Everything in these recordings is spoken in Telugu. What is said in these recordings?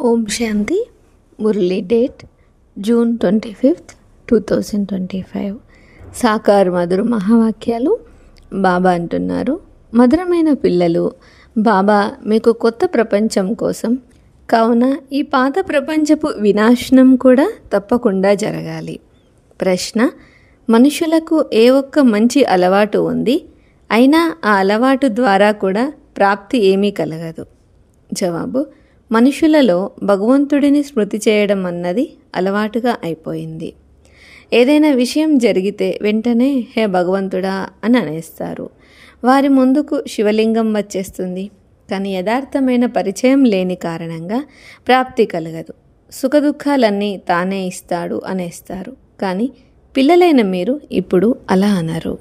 ఓం శాంతి Murali date June twenty fifth two thousand twenty five సాకార్ మధుర మహావాక్యాలు బాబా అంటున్నారు మధురమైన పిల్లలు బాబా మీకు కొత్త ప్రపంచం కోసం కావున ఈ పాత ప్రపంచపు వినాశనం కూడా తప్పకుండా జరగాలి ప్రశ్న మనుషులకు ఏ ఒక్క మంచి అలవాటు ఉంది అయినా ఆ అలవాటు ద్వారా కూడా ప్రాప్తి ఏమీ కలగదు జవాబు మనుషులలో భగవంతుడిని స్మృతి చేయడం అన్నది అలవాటుగా అయిపోయింది ఏదైనా విషయం జరిగితే వెంటనే హే భగవంతుడా అని అనేస్తారు వారి ముందుకు శివలింగం వచ్చేస్తుంది కానీ యథార్థమైన పరిచయం లేని కారణంగా ప్రాప్తి కలగదు సుఖదుఖాలన్నీ తానే ఇస్తాడు అనేస్తారు కానీ పిల్లలైన మీరు ఇప్పుడు అలా అనరు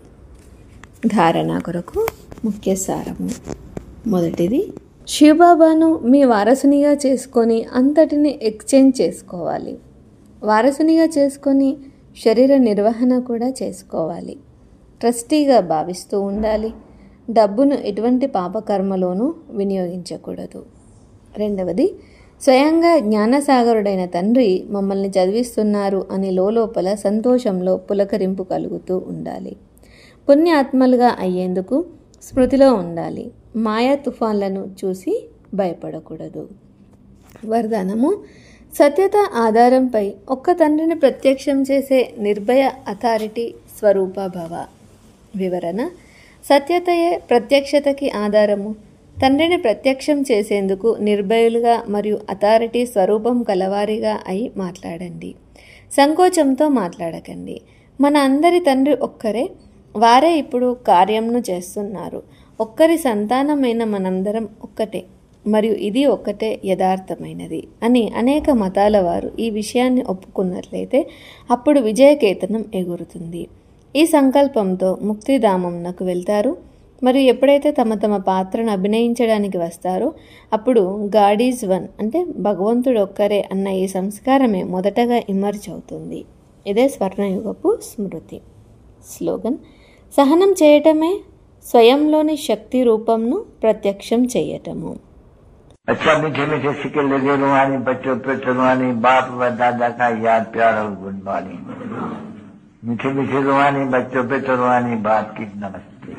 ధారణ కొరకు ముఖ్య సారము మొదటిది శివబాబాను మీ వారసునిగా చేసుకొని అంతటిని ఎక్స్చేంజ్ చేసుకోవాలి వారసునిగా చేసుకొని శరీర నిర్వహణ కూడా చేసుకోవాలి ట్రస్టీగా భావిస్తూ ఉండాలి డబ్బును ఎటువంటి పాపకర్మలోనూ వినియోగించకూడదు రెండవది స్వయంగా జ్ఞానసాగరుడైన తండ్రి మమ్మల్ని చదివిస్తున్నారు అని లోపల సంతోషంలో పులకరింపు కలుగుతూ ఉండాలి పుణ్యాత్మలుగా అయ్యేందుకు స్మృతిలో ఉండాలి మాయా తుఫాన్లను చూసి భయపడకూడదు వరదానము సత్యత ఆధారంపై ఒక్క తండ్రిని ప్రత్యక్షం చేసే నిర్భయ అథారిటీ స్వరూప భవ వివరణ సత్యతయే ప్రత్యక్షతకి ఆధారము తండ్రిని ప్రత్యక్షం చేసేందుకు నిర్భయులుగా మరియు అథారిటీ స్వరూపం కలవారిగా అయి మాట్లాడండి సంకోచంతో మాట్లాడకండి మన అందరి తండ్రి ఒక్కరే వారే ఇప్పుడు కార్యంను చేస్తున్నారు ఒక్కరి సంతానమైన మనందరం ఒక్కటే మరియు ఇది ఒక్కటే యథార్థమైనది అని అనేక మతాల వారు ఈ విషయాన్ని ఒప్పుకున్నట్లయితే అప్పుడు విజయకేతనం ఎగురుతుంది ఈ సంకల్పంతో ముక్తిధామంనకు వెళ్తారు మరియు ఎప్పుడైతే తమ తమ పాత్రను అభినయించడానికి వస్తారో అప్పుడు గాడ్ ఈజ్ వన్ అంటే భగవంతుడు ఒక్కరే అన్న ఈ సంస్కారమే మొదటగా ఇమర్జ్ అవుతుంది ఇదే స్వర్ణయుగపు స్మృతి స్లోగన్ సహనం చేయటమే స్వయంలోని శక్తి రూపంను ప్రత్యక్షం చేయటము अच्छा मीठे मीठे सिक्के लगे रुहानी बच्चों पे रुहानी बाप व दादा का याद प्यार और गुड मॉर्निंग मीठे मीठे रुहानी बच्चों पे रुहानी बाप की नमस्ते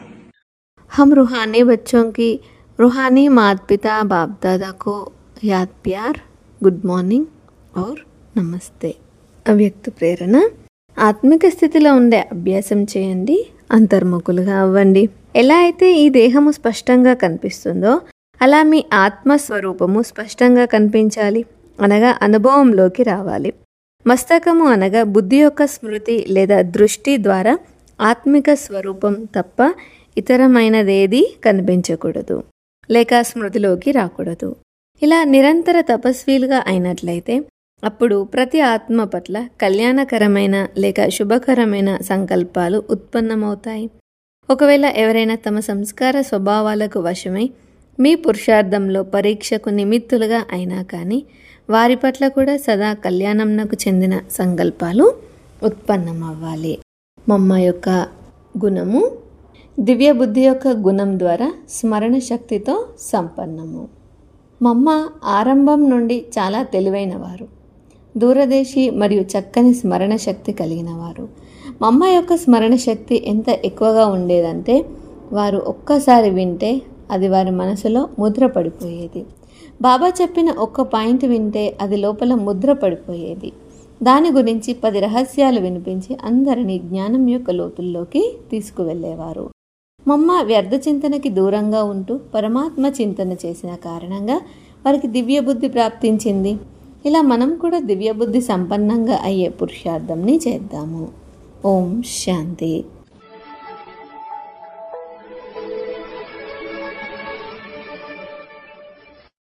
हम रूहानी बच्चों की रूहानी माता पिता बाप दादा को याद प्यार గుడ్ మార్నింగ్ और నమస్తే అవ్యక్త ప్రేరణ ఆత్మిక స్థితిలో ఉండే అభ్యాసం చేయండి అంతర్ముఖులుగా అవ్వండి ఎలా అయితే ఈ దేహము స్పష్టంగా కనిపిస్తుందో అలా మీ ఆత్మస్వరూపము స్పష్టంగా కనిపించాలి అనగా అనుభవంలోకి రావాలి మస్తకము అనగా బుద్ధి యొక్క స్మృతి లేదా దృష్టి ద్వారా ఆత్మిక స్వరూపం తప్ప ఇతరమైనదేది కనిపించకూడదు లేక స్మృతిలోకి రాకూడదు ఇలా నిరంతర తపస్వీలుగా అయినట్లయితే అప్పుడు ప్రతి ఆత్మ పట్ల కళ్యాణకరమైన లేక శుభకరమైన సంకల్పాలు ఉత్పన్నమవుతాయి ఒకవేళ ఎవరైనా తమ సంస్కార స్వభావాలకు వశమై మీ పురుషార్థంలో పరీక్షకు నిమిత్తులుగా అయినా కానీ వారి పట్ల కూడా సదా కళ్యాణంనకు చెందిన సంకల్పాలు ఉత్పన్నమవ్వాలి మమ్మ యొక్క గుణము దివ్య బుద్ధి యొక్క గుణం ద్వారా స్మరణ శక్తితో సంపన్నము మమ్మ ఆరంభం నుండి చాలా తెలివైనవారు దూరదేశి మరియు చక్కని స్మరణ శక్తి కలిగిన వారు మమ్మ యొక్క స్మరణ శక్తి ఎంత ఎక్కువగా ఉండేదంటే వారు ఒక్కసారి వింటే అది వారి మనసులో ముద్ర పడిపోయేది బాబా చెప్పిన ఒక్క పాయింట్ వింటే అది లోపల ముద్ర పడిపోయేది దాని గురించి పది రహస్యాలు వినిపించి అందరినీ జ్ఞానం యొక్క లోతుల్లోకి తీసుకువెళ్ళేవారు మమ్మ వ్యర్థ చింతనకి దూరంగా ఉంటూ పరమాత్మ చింతన చేసిన కారణంగా వారికి దివ్య బుద్ధి ప్రాప్తించింది ఇలా మనం కూడా దివ్య బుద్ధి సంపన్నంగా అయ్యే పురుషార్థంని చేద్దాము ఓం శాంతి